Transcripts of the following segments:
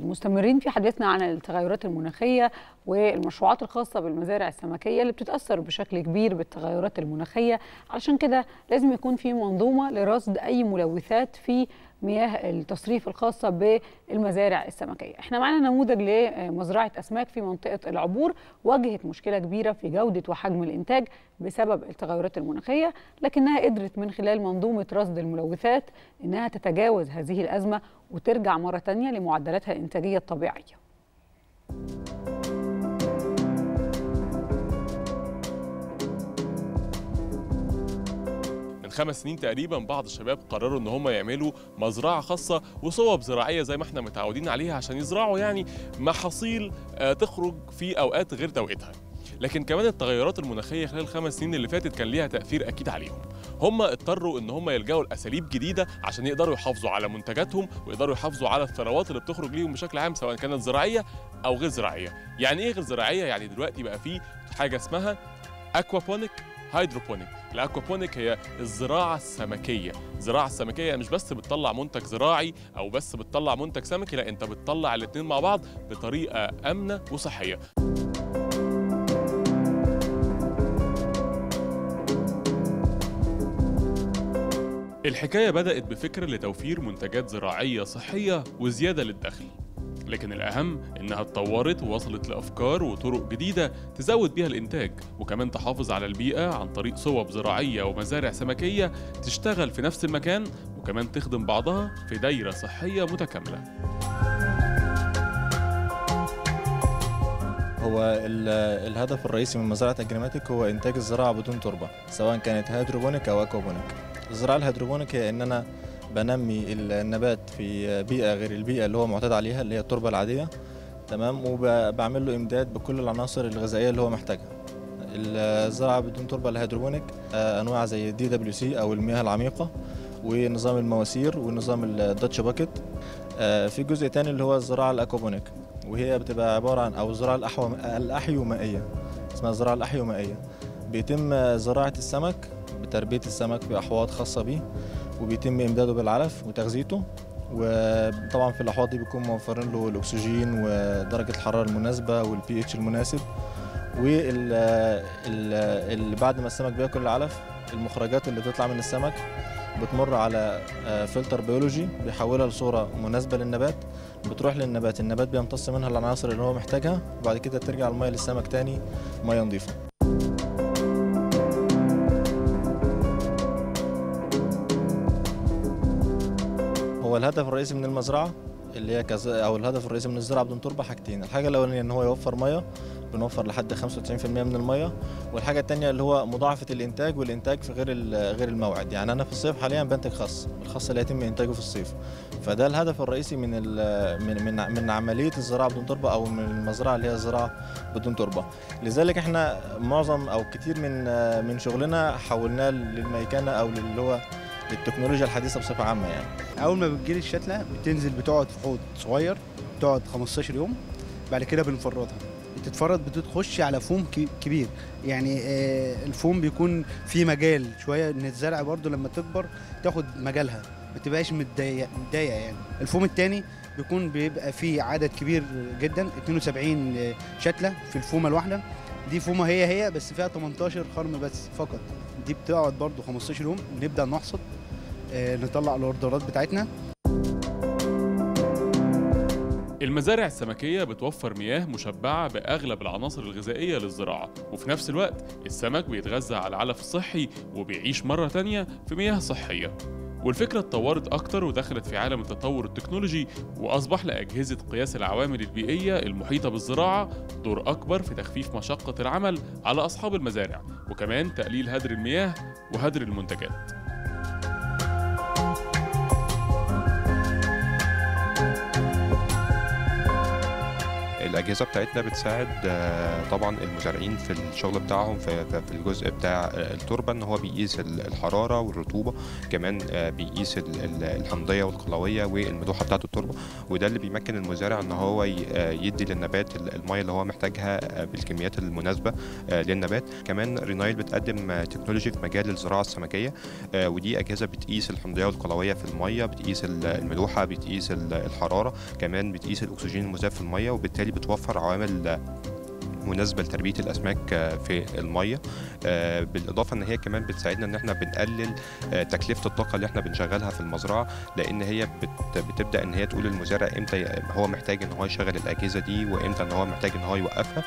مستمرين في حديثنا عن التغيرات المناخية والمشروعات الخاصة بالمزارع السمكية اللي بتتأثر بشكل كبير بالتغيرات المناخية علشان كده لازم يكون في منظومة لرصد أي ملوثات في مياه التصريف الخاصة بالمزارع السمكية احنا معنا نموذج لمزرعة أسماك في منطقة العبور واجهت مشكلة كبيرة في جودة وحجم الإنتاج بسبب التغيرات المناخية لكنها قدرت من خلال منظومة رصد الملوثات إنها تتجاوز هذه الأزمة وترجع مرة تانية لمعدلاتها الإنتاجية الطبيعية من خمس سنين تقريبا بعض الشباب قرروا ان هم يعملوا مزرعه خاصه وصوب زراعيه زي ما احنا متعودين عليها عشان يزرعوا يعني محاصيل آه، تخرج في اوقات غير توقيتها لكن كمان التغيرات المناخيه خلال الخمس سنين اللي فاتت كان ليها تاثير اكيد عليهم هم اضطروا ان هم يلجأوا لاساليب جديده عشان يقدروا يحافظوا على منتجاتهم ويقدروا يحافظوا على الثروات اللي بتخرج ليهم بشكل عام سواء كانت زراعيه او غير زراعيه يعني ايه غير زراعيه يعني دلوقتي بقى في حاجه اسمها اكوابونيك هيدروبونيك الاكوابونيك هي الزراعه السمكيه الزراعه السمكيه مش بس بتطلع منتج زراعي او بس بتطلع منتج سمكي لا انت بتطلع الاثنين مع بعض بطريقه امنه وصحيه الحكاية بدأت بفكرة لتوفير منتجات زراعية صحية وزيادة للدخل لكن الأهم إنها اتطورت ووصلت لأفكار وطرق جديدة تزود بيها الإنتاج وكمان تحافظ على البيئة عن طريق صوب زراعية ومزارع سمكية تشتغل في نفس المكان وكمان تخدم بعضها في دايرة صحية متكاملة هو ال- الهدف الرئيسي من مزرعة أجريماتيك هو إنتاج الزراعة بدون تربة سواء كانت هيدروبونيك أو أكوابونيك الزراعة الهيدروبونيك هي إن أنا بنمي النبات في بيئة غير البيئة اللي هو معتاد عليها اللي هي التربة العادية تمام وبعمل له إمداد بكل العناصر الغذائية اللي هو محتاجها الزراعة بدون تربة الهيدروبونيك آه، أنواع زي الدي دبليو سي أو المياه العميقة ونظام المواسير ونظام الداتش باكيت آه، في جزء تاني اللي هو الزراعة الأكوابونيك وهي بتبقى عبارة عن أو الزراعة الأحو... الأحيومائية اسمها الزراعة الأحيومائية بيتم زراعة السمك بتربية السمك في أحواض خاصة بيه وبيتم إمداده بالعلف وتغذيته وطبعا في الأحواض دي بيكون موفرين له الأكسجين ودرجة الحرارة المناسبة والبي اتش المناسب وال ال... ال... بعد ما السمك بياكل العلف المخرجات اللي بتطلع من السمك بتمر على آه، فلتر بيولوجي بيحولها لصورة مناسبة للنبات بتروح للنبات النبات بيمتص منها العناصر اللي هو محتاجها وبعد كده ترجع المية للسمك تاني مية نظيفة هو الهدف الرئيسي من المزرعة اللي هي كز... او الهدف الرئيسي من الزراعه بدون تربه حاجتين الحاجه الاولانيه ان هو يوفر ميه بنوفر لحد 95% من الميه والحاجه الثانيه اللي هو مضاعفه الانتاج والانتاج في غير ال- غير الموعد يعني انا في الصيف حاليا بنتج خس الخس اللي يتم انتاجه في الصيف فده الهدف الرئيسي من ال- من من من عمليه الزراعه بدون تربه او من المزرعه اللي هي الزراعه بدون تربه لذلك احنا معظم او كتير من من شغلنا حولناه للميكنه او للي هو للتكنولوجيا الحديثه بصفه عامه يعني اول ما بتجيلي الشتله بتنزل بتقعد في حوض صغير بتقعد 15 يوم بعد كده بنفرطها بتتفرط بتخش على فوم كي- كبير يعني آه، الفوم بيكون في مجال شويه ان الزرع برضو لما تكبر تاخد مجالها ما تبقاش متضايق متضايقه يعني الفوم التاني بيكون بيبقى فيه عدد كبير جدا 72 شتله في الفومه الواحده دي فومه هي هي بس فيها 18 خرم بس فقط دي بتقعد برضو 15 يوم نبدا نحصد آه، نطلع الاوردرات بتاعتنا المزارع السمكية بتوفر مياه مشبعة بأغلب العناصر الغذائية للزراعة وفي نفس الوقت السمك بيتغذى على العلف الصحي وبيعيش مرة تانية في مياه صحية والفكرة اتطورت أكتر ودخلت في عالم التطور التكنولوجي وأصبح لأجهزة قياس العوامل البيئية المحيطة بالزراعة دور أكبر في تخفيف مشقة العمل على أصحاب المزارع وكمان تقليل هدر المياه وهدر المنتجات الاجهزه بتاعتنا بتساعد آه، طبعا المزارعين في الشغل بتاعهم في في- في الجزء بتاع آه، التربه ان هو بيقيس ال- الحراره والرطوبه كمان آه، بيقيس ال- ال- الحمضيه والقلويه والملوحه بتاعه التربه وده اللي بيمكن المزارع ان هو ي- آه، يدي للنبات ال- الميه اللي هو محتاجها آه، بالكميات المناسبه آه، للنبات كمان رينايل بتقدم آه، تكنولوجي في مجال الزراعه السمكيه آه، ودي اجهزه بتقيس الحمضيه والقلويه في الميه بتقيس ال- الملوحه بتقيس ال- الحراره كمان بتقيس الاكسجين المذاب في الميه وبالتالي بتوفر عوامل آه، مناسبه لتربيه الاسماك آه، في الميه آه، بالاضافه ان هي كمان بتساعدنا ان احنا بنقلل آه، تكلفه الطاقه اللي احنا بنشغلها في المزرعه لان هي بت- بتبدا ان هي تقول للمزارع امتى ي- هو محتاج ان هو يشغل الاجهزه دي وامتى ان هو محتاج ان هو يوقفها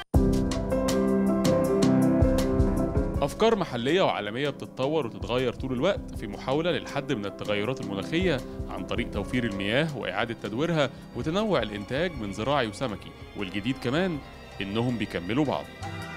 أفكار محلية وعالمية بتتطور وتتغير طول الوقت في محاولة للحد من التغيرات المناخية عن طريق توفير المياه وإعادة تدويرها وتنوع الإنتاج من زراعي وسمكي والجديد كمان إنهم بيكملوا بعض